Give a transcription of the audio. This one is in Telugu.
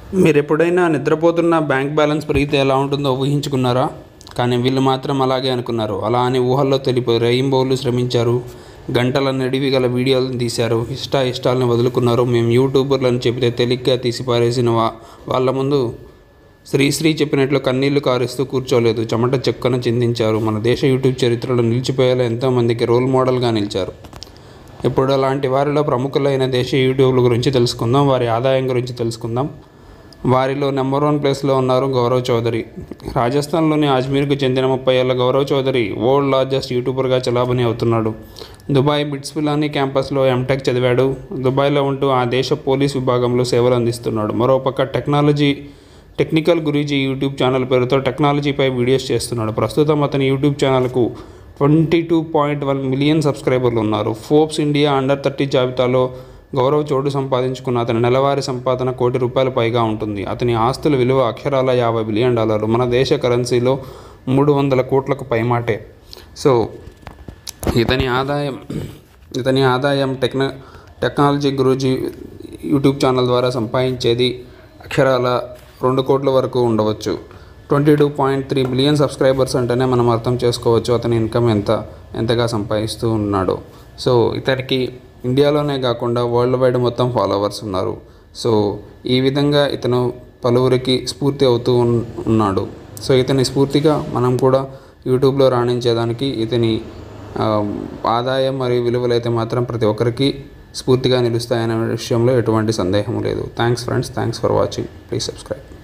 మీరు ఎప్పుడైనా నిద్రపోతున్న బ్యాంక్ బ్యాలెన్స్ పెరిగితే ఎలా ఉంటుందో ఊహించుకున్నారా కానీ వీళ్ళు మాత్రం అలాగే అనుకున్నారు అలా అని ఊహల్లో తెలిపోయి రెయింబోలు శ్రమించారు గంటల నడివి గల వీడియోలను తీశారు ఇష్ట ఇష్టాలను వదులుకున్నారు మేము యూట్యూబర్లను చెబితే తేలిగ్గా తీసి పారేసిన వా వాళ్ళ ముందు శ్రీశ్రీ చెప్పినట్లు కన్నీళ్లు కారుస్తూ కూర్చోలేదు చెమట చెక్కన చిందించారు మన దేశ యూట్యూబ్ చరిత్రలో నిలిచిపోయేలా ఎంతోమందికి రోల్ మోడల్గా నిలిచారు ఇప్పుడు అలాంటి వారిలో ప్రముఖులైన దేశీయ యూట్యూబ్ల గురించి తెలుసుకుందాం వారి ఆదాయం గురించి తెలుసుకుందాం వారిలో నెంబర్ వన్ ప్లేస్లో ఉన్నారు గౌరవ్ చౌదరి రాజస్థాన్లోని అజ్మీర్కు చెందిన ముప్పై ఏళ్ల గౌరవ్ చౌదరి వరల్డ్ లార్జెస్ట్ యూట్యూబర్గా చలామణి అవుతున్నాడు దుబాయ్ బిట్స్ పిలానీ క్యాంపస్లో ఎంటెక్ చదివాడు దుబాయ్లో ఉంటూ ఆ దేశ పోలీస్ విభాగంలో సేవలు అందిస్తున్నాడు మరోపక్క technology technical Guruji YouTube channel పేరుతో టెక్నాలజీపై వీడియోస్ చేస్తున్నాడు ప్రస్తుతం అతని యూట్యూబ్ ఛానల్కు twenty two point one million సబ్స్క్రైబర్లు ఉన్నారు ఫోర్బ్స్ ఇండియా అండర్ థర్టీ జాబితాలో గౌరవ్ చోటు సంపాదించుకున్న అతని నెలవారీ సంపాదన కోటి రూపాయల పైగా ఉంటుంది అతని ఆస్తుల విలువ అక్షరాల యాభై బిలియన్ డాలర్లు మన దేశ కరెన్సీలో మూడు వందల కోట్లకు పైమాటే సో ఇతని ఆదాయం ఇతని ఆదాయం టెక్న టెక్నాలజీ గురూజీ యూట్యూబ్ ఛానల్ ద్వారా సంపాదించేది అక్షరాల రెండు కోట్ల వరకు ఉండవచ్చు twenty two point three billion subscribers అంటేనే మనం అర్థం చేసుకోవచ్చు అతని ఇన్కమ్ ఎంత ఎంతగా సంపాదిస్తూ ఉన్నాడో సో ఇతనికి ఇండియాలోనే కాకుండా వరల్డ్ వైడ్ మొత్తం ఫాలోవర్స్ ఉన్నారు సో ఈ విధంగా ఇతను పలువురికి స్ఫూర్తి అవుతూ ఉన్- ఉన్నాడు సో ఇతని స్ఫూర్తిగా మనం కూడా యూట్యూబ్లో రాణించేదానికి ఇతని ఆ, ఆదాయం మరియు విలువలు అయితే మాత్రం ప్రతి ఒక్కరికి స్ఫూర్తిగా నిలుస్తాయనే విషయంలో ఎటువంటి సందేహం లేదు thanks friends thanks for watching please subscribe